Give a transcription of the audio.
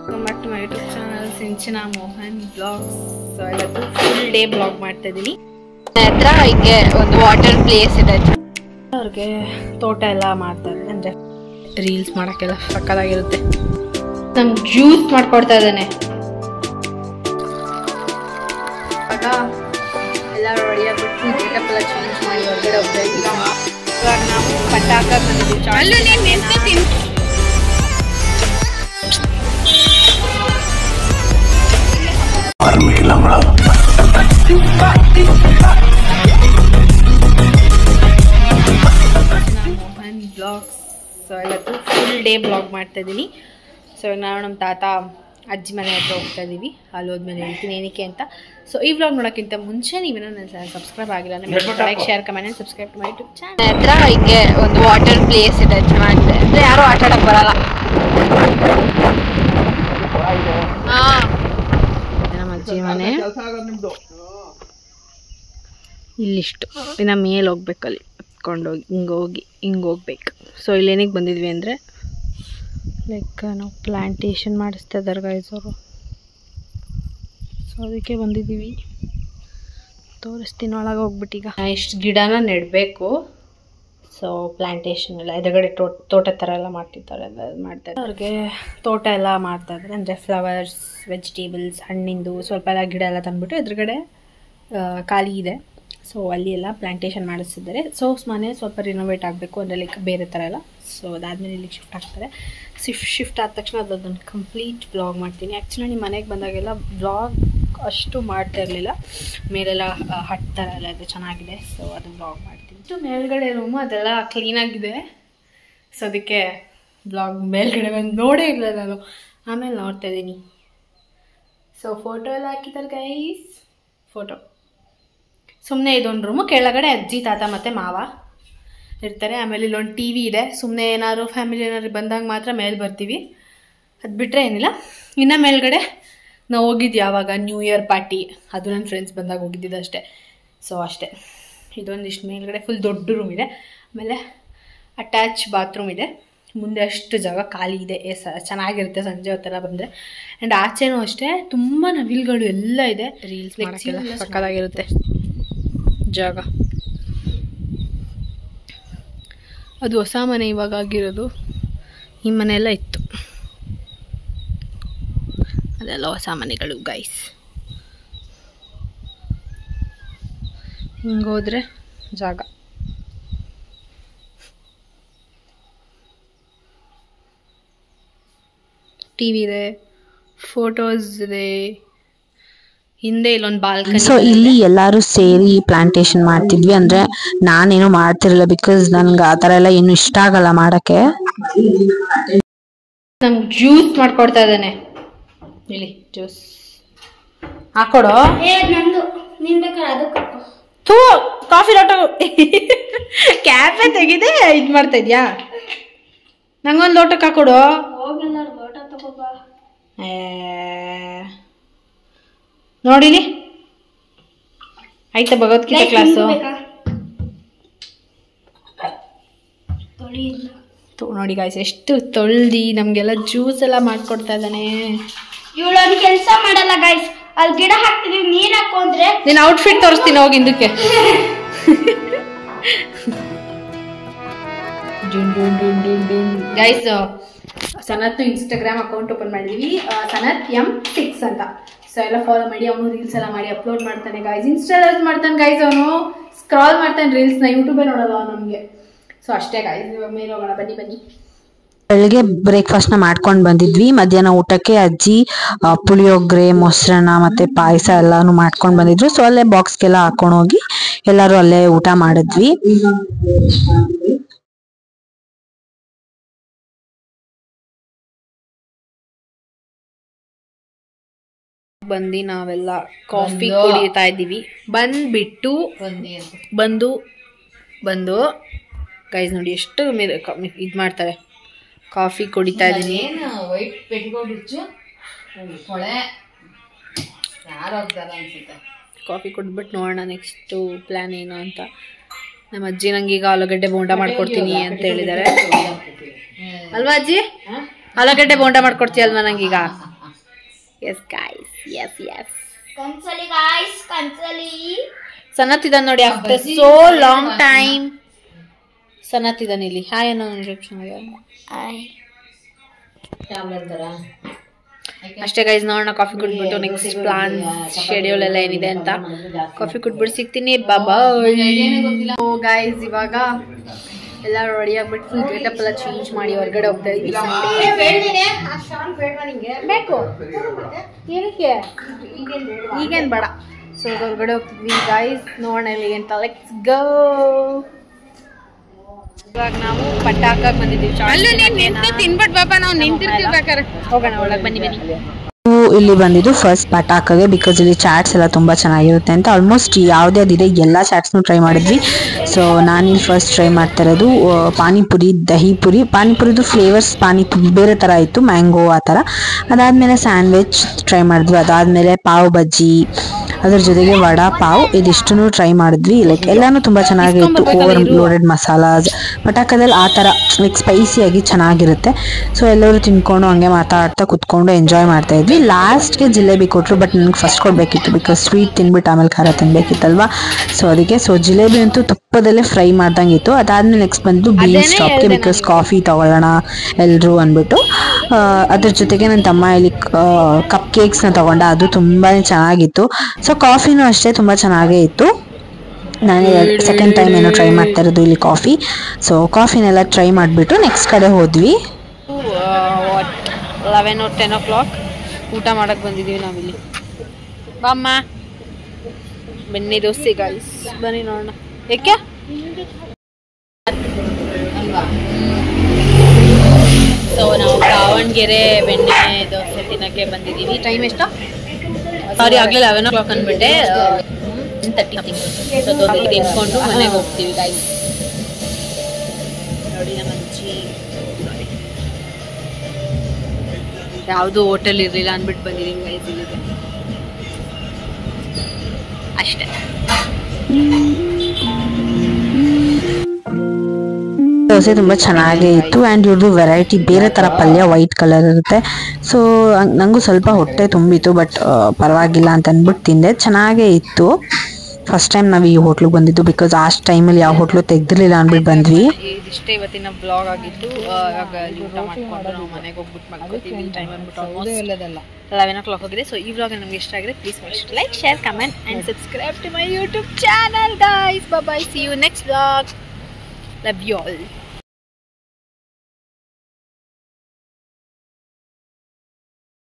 welcome back to my YouTube channel Sinchana Mohan blogs so ಇವತ್ತು full day blog ಮಾಡ್ತಾ ಇದ್ದೀನಿ ಹತ್ರ ಹಿಂಗೆ ಒಂದು ವಾಟರ್ ಪ್ಲೇಸ್ ಇದೆ ಅವ್ರಿಗೆ ತೋಟ ಎಲ್ಲ ಮಾಡ್ತಾರೆ ಅಂದರೆ ರೀಲ್ಸ್ ಮಾಡೋಕ್ಕೆಲ್ಲ ಸಕ್ಕದಾಗಿರುತ್ತೆ ನಮ್ಗೆ ಜ್ಯೂಸ್ ಮಾಡ್ಕೊಡ್ತಾ ಇದ್ದಾನೆ ಇವಾಗ ಎಲ್ಲ ರೆಡಿ ಆಗ್ಬಿಟ್ಟು ಮೇಕಪ್ ಎಲ್ಲ ಚೇಂಜ್ ಮಾಡಿ ಹೊರಗಡೆ ಹೋಗ್ತಾ ಇದ್ದೀವಿ ಇವಾಗ ನಾವು ಪಟಾಕ ಬಂದಿದ್ದೀವಿ ಮೋಹನ್ ಬ್ಲಾಗ್ಸ್ ಸೊ ಇವತ್ತು ಫುಲ್ ಡೇ ಬ್ಲಾಗ್ ಮಾಡ್ತಾ ಇದ್ದೀನಿ ಸೊ ಇವಾಗ ನಾವು ನಮ್ಮ ತಾತ ಅಜ್ಜಿ ಮನೆ ಹತ್ರ ಹೋಗ್ತಾ ಇದ್ದೀವಿ ಅಲ್ಲಿ ಹೋದ್ಮೇಲೆ ಹೇಳ್ತೀನಿ ಏನಕ್ಕೆ ಅಂತ ಸೊ ಈ ವ್ಲಾಗ್ ನೋಡೋಕ್ಕಿಂತ ಮುಂಚೆ ನೀವೇನೋ ನನ್ನ ಸಬ್ಸ್ಕ್ರೈಬ್ ಆಗಿಲ್ಲ ಅಂದರೆ like share comment and subscribe to my YouTube channel ಹತ್ರ ಹಿಂಗೆ ಒಂದು ವಾಟರ್ ಪ್ಲೇಸ್ ಇದೆ ಚೆನ್ನಾಗಿದೆ ಅಂದ್ರೆ ಯಾರು ಆಟ ಆಡಕ್ ಬರಲ್ಲ ಹಾ ನಮ್ಮ ಅಜ್ಜಿ ಮನೆ ಇಲ್ಲಿಷ್ಟು ಇನ್ನು ಮೇಲೆ ಹೋಗ್ಬೇಕು ಅಲ್ಲಿ ಹತ್ಕೊಂಡೋಗಿ ಹಿಂಗೆ ಹೋಗಿ ಹಿಂಗೆ ಹೋಗ್ಬೇಕು ಸೊ ಇಲ್ಲಿ ಏನಕ್ಕೆ ಬಂದಿದ್ವಿ ಅಂದರೆ ಲೈಕ್ ನಾವು ಪ್ಲ್ಯಾಂಟೇಷನ್ ಮಾಡಿಸ್ತಾ ಇದ್ದಾರೆ ಗೈಸ್ ಅವರು ಸೊ ಅದಕ್ಕೆ ಬಂದಿದ್ದೀವಿ ತೋರಿಸ್ತೀನಿ ಒಳಗೆ ಹೋಗ್ಬಿಟ್ಟೀಗ ಇಷ್ಟು ಗಿಡನ ನೆಡಬೇಕು ಸೊ ಪ್ಲ್ಯಾಂಟೇಷನ್ ಎಲ್ಲ ಎದುರುಗಡೆ ತೋಟ ತೋಟ ಥರ ಎಲ್ಲ ಮಾಡ್ತಿರ್ತಾರೆ ಎಲ್ಲ ಮಾಡ್ತಾರೆ ಅವ್ರಿಗೆ ತೋಟ ಎಲ್ಲ ಮಾಡ್ತಾ ಇದ್ದಾರೆ ಅಂದರೆ ಫ್ಲವರ್ಸ್ ವೆಜಿಟೇಬಲ್ಸ್ ಹಣ್ಣಿಂದು ಸ್ವಲ್ಪ ಎಲ್ಲ ಗಿಡ ಎಲ್ಲ ತಂದ್ಬಿಟ್ಟು ಎದುರುಗಡೆ ಆ, ಖಾಲಿ ಇದೆ ಸೊ ಅಲ್ಲಿ ಎಲ್ಲ ಪ್ಲ್ಯಾಂಟೇಷನ್ ಮಾಡಿಸ್ತಿದ್ದಾರೆ ಸೊ ಮನೆ ಸ್ವಲ್ಪ ರಿನೋವೇಟ್ ಆಗಬೇಕು ಅಂದರೆ ಲೈಕ್ ಬೇರೆ ಥರ ಎಲ್ಲ ಸೊ ಅದಾದಮೇಲೆ ಇಲ್ಲಿಗೆ ಶಿಫ್ಟ್ ಆಗ್ತಾರೆ ಶಿಫ್ಟ್ ಶಿಫ್ಟ್ ಆದ ತಕ್ಷಣ ಅದೊಂದು ಕಂಪ್ಲೀಟ್ ಬ್ಲಾಗ್ ಮಾಡ್ತೀನಿ ಆ್ಯಕ್ಚುಲಿ ನಿಮ್ಮ ಮನೆಗೆ ಬಂದಾಗೆಲ್ಲ ಬ್ಲಾಗ್ ಅಷ್ಟು ಮಾಡ್ತಾ ಇರಲಿಲ್ಲ ಮೇಲೆಲ್ಲ ಆ, ಹಟ್ ಥರ ಎಲ್ಲ ಇದೆ ಚೆನ್ನಾಗಿದೆ ಸೊ ಅದು ಬ್ಲಾಗ್ ಮಾಡ್ತೀನಿ ಇದು ಮೇಲ್ಗಡೆ ರೂಮು ಅದೆಲ್ಲ ಕ್ಲೀನಾಗಿದೆ ಸೊ ಅದಕ್ಕೆ ಬ್ಲಾಗ್ ಮೇಲ್ಗಡೆ ಬಂದು ನೋಡೇ ಇಲ್ಲ ನಾನು ಆಮೇಲೆ ನೋಡ್ತಾ ಇದ್ದೀನಿ ಸೊ ಫೋಟೋ ಎಲ್ಲ ಹಾಕಿದ್ದಾರೆ ಗೈಸ್ ಫೋಟೋ ಸುಮ್ಮನೆ ಇದೊಂದು ರೂಮು ಕೆಳಗಡೆ ಅಜ್ಜಿ ತಾತ ಮತ್ತು ಮಾವ ಇರ್ತಾರೆ ಆಮೇಲೆ ಇಲ್ಲೊಂದು ಟಿ ವಿ ಇದೆ ಸುಮ್ಮನೆ ಏನಾದ್ರು ಫ್ಯಾಮಿಲಿ ಏನಾದ್ರು ಬಂದಾಗ ಮಾತ್ರ ಮೇಲೆ ಬರ್ತೀವಿ ಅದು ಬಿಟ್ಟರೆ ಏನಿಲ್ಲ ಇನ್ನು ಮೇಲ್ಗಡೆ ನಾವು ಹೋಗಿದ್ದು ಯಾವಾಗ ನ್ಯೂ ಇಯರ್ ಪಾರ್ಟಿ ಅದು ನನ್ನ ಫ್ರೆಂಡ್ಸ್ ಬಂದಾಗ ಹೋಗಿದ್ದಿದ್ದು ಅಷ್ಟೇ ಸೊ ಅಷ್ಟೇ ಇದೊಂದಿಷ್ಟು ಮೇಲ್ಗಡೆ ಫುಲ್ ದೊಡ್ಡ ರೂಮ್ ಇದೆ ಆಮೇಲೆ ಅಟ್ಯಾಚ್ ಬಾತ್ರೂಮ್ ಇದೆ ಮುಂದೆ ಅಷ್ಟು ಜಾಗ ಖಾಲಿ ಇದೆ ಏ ಸ ಚೆನ್ನಾಗಿರುತ್ತೆ ಸಂಜೆ ಹೊತ್ತೆಲ್ಲ ಬಂದರೆ ಆ್ಯಂಡ್ ಆಚೆನೂ ಅಷ್ಟೇ ತುಂಬ ನವಿಲ್ಗಳು ಎಲ್ಲ ಇದೆ ರೀಲ್ಸ್ ಮಾಡೋಕ್ಕೆಲ್ಲ ಸಕ್ಕದಾಗಿರುತ್ತೆ ಜಾಗ ಅದು ಹೊಸ ಮನೆ ಇವಾಗ ಆಗಿರೋದು ಈ ಮನೆ ಎಲ್ಲ ಇತ್ತು ಅದೆಲ್ಲ ಹೊಸ ಮನೆಗಳು ಗೈಸ್ ಹಿಂಗೋದ್ರೆ ಜಾಗ ಟಿ ವಿ ಇದೆ ಫೋಟೋಸ್ ಇದೆ ಹಿಂದೆ ಇಲ್ಲೊಂದು ಬಾಲ್ಕನಿ ಸೊ ಇಲ್ಲಿ ಎಲ್ಲಾರು ಸೇರಿ ಪ್ಲಾಂಟೇಶನ್ ಮಾಡ್ತಿದ್ವಿ ಅಂದ್ರೆ ನಾನೇನು ಮಾಡ್ತಿರಲಿಲ್ಲ ಬಿಕಾಸ್ ನನ್ಗೆ ಆ ತರ ಎಲ್ಲ ಏನು ಇಷ್ಟ ಆಗಲ್ಲ ಮಾಡಕ್ಕೆ ನಮ್ಗೆ ಜ್ಯೂಸ್ ಮಾಡ್ಕೊಡ್ತಾ ಇದ್ದಾನೆ ಇಲ್ಲಿ ಜ್ಯೂಸ್ ಹಾಕೊಡು ಥೂ ಕಾಫಿ ಲೋಟ ಕ್ಯಾಫೆ ತೆಗಿದೆ ಇದು ಮಾಡ್ತಾ ಇದ್ಯಾ ನಂಗೊಂದು ಲೋಟಕ್ಕೆ ಹಾಕೊಡು ಏ, ನೋಡಿಲಿ ಆಯ್ತಾ ಭಗವದ್ಗೀತೆ ಕ್ಲಾಸು ತೊ- ನೋಡಿ ಗಾಯ್ಸ್ ಎಷ್ಟು ತೊಳ್ದಿ ನಮಗೆಲ್ಲ ಜ್ಯೂಸ್ ಎಲ್ಲ ಮಾಡ್ಕೊಡ್ತಾ ಇದ್ದಾನೆ ಇವಳೊಂದ್ ಕೆಲ್ಸ ಮಾಡಲ್ಲ ಗೈಸ್ ಅಲ್ಲಿ ಗಿಡ ಹಾಕ್ತಿದೀವಿ ನೀರ್ ಹಾಕೊಂಡ್ರೆ ನಿನ್ನ ಔಟ್ಫಿಟ್ ತೋರಿಸ್ತೀನಿ ಹೋಗಿ ಹಿಂದಕ್ಕೆ guys Sanath Instagram account open ಮಾಡಿದೀವಿ ಆ, ಸನತ್ ಎಂ ಸಿಕ್ಸ್ ಅಂತ ಸೊ ಎಲ್ಲ ಫಾಲೋ ಮಾಡಿ ಅವನು ರೀಲ್ಸ್ ಎಲ್ಲ ಮಾಡಿ ಅಪ್ಲೋಡ್ ಮಾಡ್ತಾನೆ ಗೈಸ್ ಇನ್ಸ್ಟಾದಲ್ಲಿ ಮಾಡ್ತಾನೆ ಗೈಸ್ ಅವನು ಸ್ಕ್ರಾಲ್ ಮಾಡ್ತಾನೆ ರೀಲ್ಸ್ನ ಯೂಟ್ಯೂಬೇ ನೋಡಲ್ಲ ಅವ್ನು ನಮಗೆ ಸೊ ಅಷ್ಟೇ ಗೈಸ್ ಇವಾಗ ಮೇಲೆ ಹೋಗೋಣ ಬನ್ನಿ ಬನ್ನಿ ಬೆಳಿಗ್ಗೆ ಬ್ರೇಕ್ಫಾಸ್ಟ್ ನ ಮಾಡ್ಕೊಂಡ್ ಬಂದಿದ್ವಿ ಮಧ್ಯಾಹ್ನ ಊಟಕ್ಕೆ ಅಜ್ಜಿ ಆ, ಪುಳಿಯೋಗ್ರೆ ಮೊಸರನ್ನ ಮತ್ತೆ ಪಾಯಸ ಎಲ್ಲಾನು ಮಾಡ್ಕೊಂಡ್ ಬಂದಿದ್ರು ಸೊ ಅಲ್ಲೇ ಬಾಕ್ಸ್ಗೆಲ್ಲ ಹಾಕೊಂಡ್ ಹೋಗಿ ಎಲ್ಲಾರು ಅಲ್ಲೇ ಊಟ ಮಾಡಿದ್ವಿ ಬಂದು ನಾವೆಲ್ಲ ಕಾಫಿ ಕುಡಿತಾ ಇದ್ದೀವಿ ಬಂದ್ಬಿಟ್ಟು ಬಂದು ಬಂದು ಗೈಸ್ ನೋಡಿ ಎಷ್ಟು ಇದು ಮಾಡ್ತಾರೆ ಕಾಫಿ ಕುಡಿತಾ ಇದ್ದೀನಿ ವೈಟ್ ಪೆಟ್ಕೋಟ್ ಹುಚ್ಚು ಕೊಳೆ ಯಾರು ಹೋಗ್ತಾರ ಅನ್ಸುತ್ತೆ ಕಾಫಿ ಕುಡ್ಬಿಟ್ಟು ನೋಡೋಣ ನೆಕ್ಸ್ಟು ಪ್ಲ್ಯಾನ್ ಏನು ಅಂತ ನಮ್ಮ ಅಜ್ಜಿ ನಂಗೆ ಈಗ ಆಲೂಗಡ್ಡೆ ಬೋಂಡ ಮಾಡ್ಕೊಡ್ತೀನಿ ಅಂತ ಹೇಳಿದ್ದಾರೆ ಅಲ್ವಾ ಅಜ್ಜಿ ಆಲೂಗಡ್ಡೆ ಬೋಂಡ ಮಾಡ್ಕೊಡ್ತೀಯಲ್ವಾ ನಂಗೀಗ ಎಸ್ ಗಾಯ್ಸ್ ಎಸ್ ಎಸ್ ಕನ್ಸಲಿ ಗಾಯ್ಸ್ ಕನ್ಸಲಿ ಸನತ್ ಇದ್ದಾನೆ ನೋಡಿ after so long time Sanath ಇದ್ದಾನೆ ಇಲ್ಲಿ ಹಾಯ್ ಅನ್ನೋ ಅಷ್ಟೇ ಗೈಸ್ ನೋಡೋಣ ಕಾಫಿ ಕುಡ್ಬಿಟ್ಟು ನೆಕ್ಸ್ಟ್ ಪ್ಲಾನ್ ಶೆಡ್ಯೂಲ್ ಎಲ್ಲ ಏನಿದೆ ಅಂತ ಕಾಫಿ ಕುಡ್ಬಿಟ್ಟು ಸಿಗ್ತೀನಿ ಬಾಬಾ ಗೈಸ್ ಇವಾಗ ಎಲ್ಲ ರೆಡಿ ಆಗ್ಬಿಟ್ಟು ಫುಲ್ ಗೆಟಪ್ ಎಲ್ಲ ಚೇಂಜ್ ಮಾಡಿ ಹೊರಗಡೆ ಹೋಗ್ತಾ ಇದ್ವಿ ಬೇಕು ಏನಕ್ಕೆ ಈಗೇನ್ ಬೇಡ ಸೊ ಹೊರಗಡೆ ಹೋಗ್ತಿದ್ವಿ ಗೈಸ್ ನೋಡೋಣ ಇಲ್ಲಿ ಅಂತ ಲೆಟ್ಸ್ ಗೋ ಇವಾಗ ನಾವು ಪಟಾಕಾಗ್ ಬಂದಿದ್ದೀವಿ ಚಾಟ್ ತಿನ್ಬಿಟ್ ಬಾಬಾ ನಾವು ನಿಂತಿರ್ತೀವಿ ಬೇಕಾರೆ ಹೋಗೋಣ ಒಳಗೆ ಬನ್ನಿ ಬನ್ನಿ ನಾವು ಇಲ್ಲಿ ಬಂದಿದ್ದು ಫಸ್ಟ್ ಪಟಾಕಗೆ ಬಿಕಾಸ್ ಇಲ್ಲಿ ಚಾಟ್ಸ್ ಎಲ್ಲ ತುಂಬ ಚೆನ್ನಾಗಿರುತ್ತೆ ಅಂತ ಆಲ್ಮೋಸ್ಟ್ ಯಾವುದೇ ಅದಿದೆ ಎಲ್ಲ ಚಾಟ್ಸ್ನು ಟ್ರೈ ಮಾಡಿದ್ವಿ ಸೊ ನಾನಿಲ್ಲಿ ಫಸ್ಟ್ ಟ್ರೈ ಮಾಡ್ತಾ ಇರೋದು ಆ, ಪಾನಿಪುರಿ ದಹಿ ಪುರಿ ಪಾನಿಪುರಿದು ಫ್ಲೇವರ್ಸ್ ಪಾನಿಪುರಿ ಬೇರೆ ಥರ ಇತ್ತು ಮ್ಯಾಂಗೋ ಆ ಥರ ಅದಾದಮೇಲೆ ಸ್ಯಾಂಡ್ವಿಚ್ ಟ್ರೈ ಮಾಡಿದ್ವಿ ಅದಾದಮೇಲೆ ಪಾವ್ ಬಜ್ಜಿ ಅದ್ರ ಜೊತೆಗೆ ವಡಾ ಪಾವ್ ಇದಿಷ್ಟನ್ನು ಟ್ರೈ ಮಾಡಿದ್ವಿ ಲೈಕ್ ಎಲ್ಲಾನು ತುಂಬ ಚೆನ್ನಾಗಿತ್ತು ಓವರ್ ಲೋಡೆಡ್ ಮಸಾಲಾಸ್ ಪಟಾಕದಲ್ಲಿ ಆ ಥರ ಲೈಕ್ ಸ್ಪೈಸಿಯಾಗಿ ಚೆನ್ನಾಗಿರುತ್ತೆ ಸೊ ಎಲ್ಲರೂ ತಿನ್ಕೊಂಡು ಹಂಗೆ ಮಾತಾಡ್ತಾ ಕುತ್ಕೊಂಡು ಎಂಜಾಯ್ ಮಾಡ್ತಾ ಇದ್ವಿ ಲಾಸ್ಟ್ಗೆ ಜಿಲೇಬಿ ಕೊಟ್ಟರು ಬಟ್ ನನಗೆ ಫಸ್ಟ್ ಕೊಡಬೇಕಿತ್ತು ಬಿಕಾಸ್ ಸ್ವೀಟ್ ತಿನ್ಬಿಟ್ಟು ಆಮೇಲೆ ಖಾರ ತಿನ್ಬೇಕಿತ್ತಲ್ವಾ ಸೊ ಅದಕ್ಕೆ ಸೊ ಜಿಲೇಬಿ ಅಂತೂ ತುಪ್ಪದಲ್ಲೇ ಫ್ರೈ ಮಾಡ್ದಂಗೆ ಇತ್ತು ಅದಾದ್ಮೇಲೆ ನೆಕ್ಸ್ಟ್ ಬಂದು ಬೀನ್ ಸ್ಟಾಪ್ಗೆ ಬಿಕಾಸ್ ಕಾಫಿ ತಗೊಳ್ಳೋಣ ಎಲ್ಲರೂ ಅಂದ್ಬಿಟ್ಟು ಆ, ಅದ್ರ ಜೊತೆಗೆ ನನ್ನ ತಮ್ಮ ಇಲ್ಲಿ ಕಪ್ ಕೇಕ್ಸ್ನ ತಗೊಂಡ ಅದು ತುಂಬಾ ಚೆನ್ನಾಗಿತ್ತು ಸೊ ಕಾಫಿನೂ ಅಷ್ಟೇ ತುಂಬ ಚೆನ್ನಾಗೇ ಇತ್ತು ನಾನು ಸೆಕೆಂಡ್ ಟೈಮ್ ಏನೋ ಟ್ರೈ ಮಾಡ್ತಾ ಇರೋದು ಇಲ್ಲಿ ಕಾಫಿ ಸೊ ಕಾಫಿನೆಲ್ಲ ಟ್ರೈ ಮಾಡಿಬಿಟ್ಟು ನೆಕ್ಸ್ಟ್ ಕಡೆ ಹೋದ್ವಿ what eleven o ten o'clock ಊಟ ಮಾಡಕ್ಕೆ ಬಂದಿದ್ದೀವಿ ನಾವಿಲ್ಲಿ ಬಾಮ್ಮ ಬೆಣ್ಣೆ ದೋಸೆ ಗಾಯ್ಸ್ ಬನ್ನಿ ನೋಡೋಣ ಏಕೆ ಸೊ ನಾವು ದಾವಣಗೆರೆ ಬೆಣ್ಣೆ ದೋಸೆ ತಿನ್ನಕ್ಕೆ ಬಂದಿದ್ದೀವಿ ಟೈಮ್ ಎಷ್ಟು ಸಾರಿ ಆಗಲೇ ಲೆವೆನ್ ಓ ಕ್ಲಾಕ್ ಅಂದ್ಬಿಟ್ಟೆ ತರ್ಟಿ ಸೊ ದೋಸೆ ತಿನ್ಕೊಂಡು ಮನೆಗೆ ಹೋಗ್ತೀವಿ ಗಾಯ್ಸ್ ನೋಡಿ ನಮ್ಮ ಅಜ್ಜಿ ಯಾವುದು ಹೋಟೆಲ್ ಇರಲಿಲ್ಲ ಅಂದ್ಬಿಟ್ಟು ಬಂದಿದ್ದೀವಿ ಗೈಸ್ ಇಲ್ಲಿಗೆ ಅಷ್ಟೇ ದೋಸೆ ತುಂಬ ಚೆನ್ನಾಗೇ ಇತ್ತು ಆ್ಯಂಡ್ ಇವ್ರದ್ದು ವೆರೈಟಿ ಬೇರೆ ಥರ ಪಲ್ಯ ವೈಟ್ ಕಲರ್ ಇರುತ್ತೆ ಸೊ ನನಗೂ ಸ್ವಲ್ಪ ಹೊಟ್ಟೆ ತುಂಬಿತ್ತು ಬಟ್ ಪರವಾಗಿಲ್ಲ ಅಂತ ಅಂದ್ಬಿಟ್ಟು ತಿಂದೆ ಚೆನ್ನಾಗೇ ಇತ್ತು ಫಸ್ಟ್ ಟೈಮ್ ನಾವು ಈ ಹೋಟ್ಲಿಗೆ ಬಂದಿದ್ದು ಬಿಕಾಸ್ ಆ ಟೈಮಲ್ಲಿ ಯಾವ ಹೋಟ್ಲು ತೆಗ್ದಿರ್ಲಿಲ್ಲ ಅಂದ್ಬಿಟ್ಟು ಬಂದ್ವಿ ಇದಿಷ್ಟೇ ಇವತ್ತಿನ ಬ್ಲಾಗ್ ಆಗಿತ್ತು ಆ, ಇವಾಗ ಅಲ್ಲಿ ಊಟ ಮಾಡ್ಕೊಂಡು ನಾವು ಮನೆಗೆ ಹೋಗ್ಬಿಟ್ಟು ಮಾಡ್ಕೋತೀವಿ ಟೈಮ್ ಅಂದ್ಬಿಟ್ಟು ಆಲ್ಮೋಸ್ಟ್ ಲೆವೆನ್ ಓ ಕ್ಲಾಕ್ ಹೋಗಿದೆ ಸೊ ಈ ಬ್ಲಾಗ್ ನಮ್ಗೆ ಇಷ್ಟ ಆಗಿದೆ ಪ್ಲೀಸ್ ಮಾಡಿ like share comment and subscribe to my YouTube channel guys bye see you next blog love you all